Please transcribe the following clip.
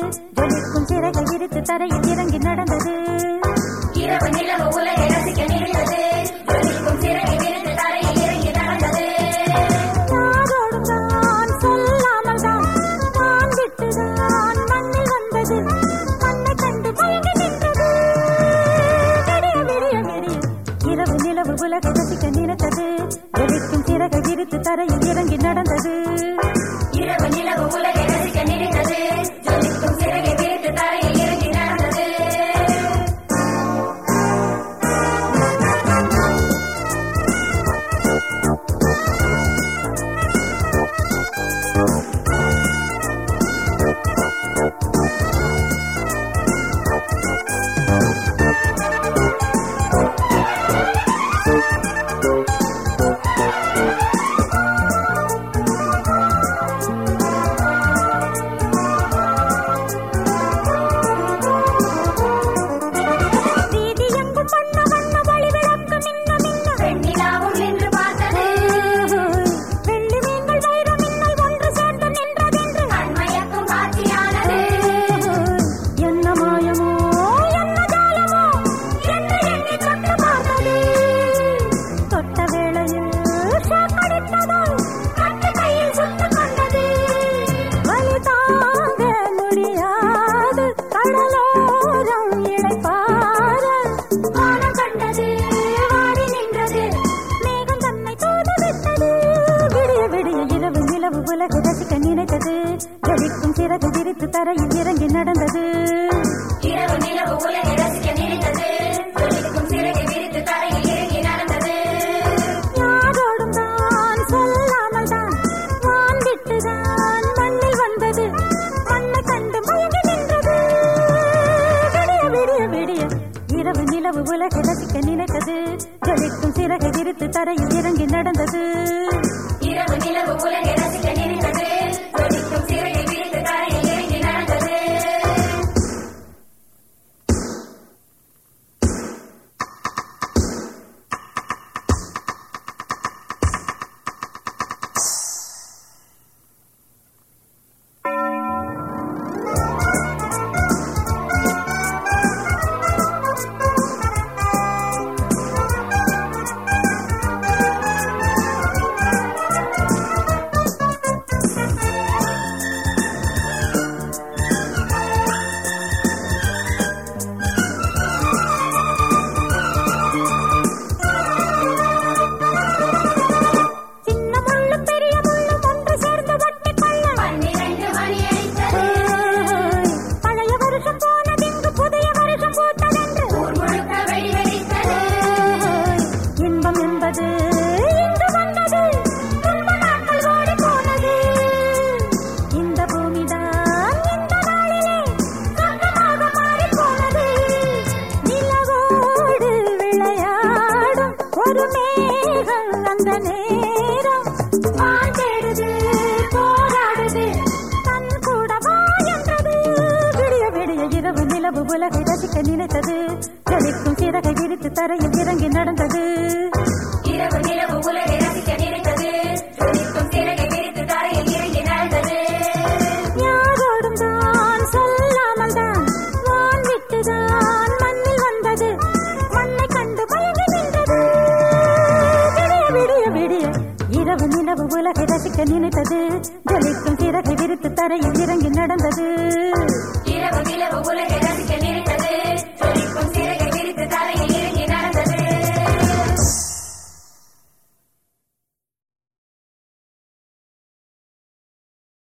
ஜொலிக்கும் சிறகை விரித்து தரையில் இறங்கி நடந்தது இரவு நிலவு உலகை ரசிக்க நினைத்தது ஜொலிக்கும் சிறகை விரித்து தரையில் இறங்கி நடந்தது யாரோடும் தான் சொல்லாமல் தான் தான் விட்டுதான் மண்ணில் வந்தது மண்ணை கண்டு மயங்கி நின்றது விடிய விடிய விடிய இரவு நிலவு உலகை ரசிக்க நினைத்தது ஜொலிக்கும் சிறகை விரித்து தரையில் இறங்கி நடந்தது இரவு நிலவு உலகை ரசிக்க நினைத்தது ஜொலிக்கும் சிறகை விரித்து தரையில் இறங்கி நடந்தது வீதி எங்கும் வண்ண வண்ண ஒளி விளக்கு மின்ன மின்ன வெண்ணிலாவும் நின்று பார்த்தது வெள்ளி மீன்கள் வைர மின்னல் ஒன்று சேர்ந்து நின்றதென்று கண்மயக்கும் காட்சியானது என்ன மாயமோ என்ன ஜாலமோ என்று எண்ணி தொட்டு பார்த்தது தொட்ட வேளையில் ஷாக் அடித்ததோ கட்டு கையில் சுட்டுக் கொண்டது வலி தாங்க முடியாது கடலோரம் இளைப்பாற வானம் கண்டது வாடி நின்றது மேகம் தன்னை தூதுவிட்டது விடிய விடிய இரவு நிலவு உலகு ரசிக்க நினைத்தது ஜலிக்கும் சிறகு விரித்து தரையில் இறங்கி நடந்தது இரவு நிலவு உலகை ரசிக்க நினைத்தது ஜொலிக்கும் சிறகை விரித்து தரையில் இறங்கி நடந்தது யாரோடும் தான் சொல்லாமல் தான் வான் விட்டுதான் மண்ணில் வந்தது மண்ணை கண்டு மயங்கி நின்றது விடிய விடிய விடிய இரவு நிலவு உலகை ரசிக்க நினைத்தது ஜலிக்கும் சிறகை விரித்து தரையில் இறங்கி நடந்தது இரவு நிலவு உலகை ரசிக்க நினைத்தது ஜொலிக்கும் சிறகை விரித்து தரையில் இறங்கி நடந்தது சின்ன முள்ளும் பெரிய முள்ளும் ஒன்று சேர்ந்து ஒட்டி கொள்ள பன்னிரண்டு மணி அடித்தது பழைய வருஷம் போனதிங்கு புதிய வருஷம் பூத்ததென்று ஊர் முழுக்க வெடி வெடித்தது இன்பம் என்பது இங்கு வந்தது துன்ப நாட்கள் ஓடி போனது இந்த பூமிதான் இந்த நாளிலே சொர்க்கமாக மாறி போனது நிலவோடு விளையாடும் ஒரு மேகம் அந்த நேரம் வான் தேடுது போராடுது தன் கூட வா என்றது விடிய விடிய இரவு நிலவு உலகை ரசிக்க நினைத்தது ஜலிக்கும் சிறகை விரித்து தரையில் இறங்கி நடந்தது இரவு நிலவு உலகை ரசிக்க நினைத்தது ஜொலிக்கும் சிறகை விரித்து தரையில் இறங்கி நடந்தது யாரோடும் தான் சொல்லாமல் தான் வான் விட்டுதான் மண்ணில் வந்தது மண்ணை கண்டு மயங்கி நின்றது விடிய விடிய விடிய இரவு நிலவு உலகை ரசிக்க நினைத்தது ஜலிக்கும் சிறகை விரித்து தரையில் இறங்கி நடந்தது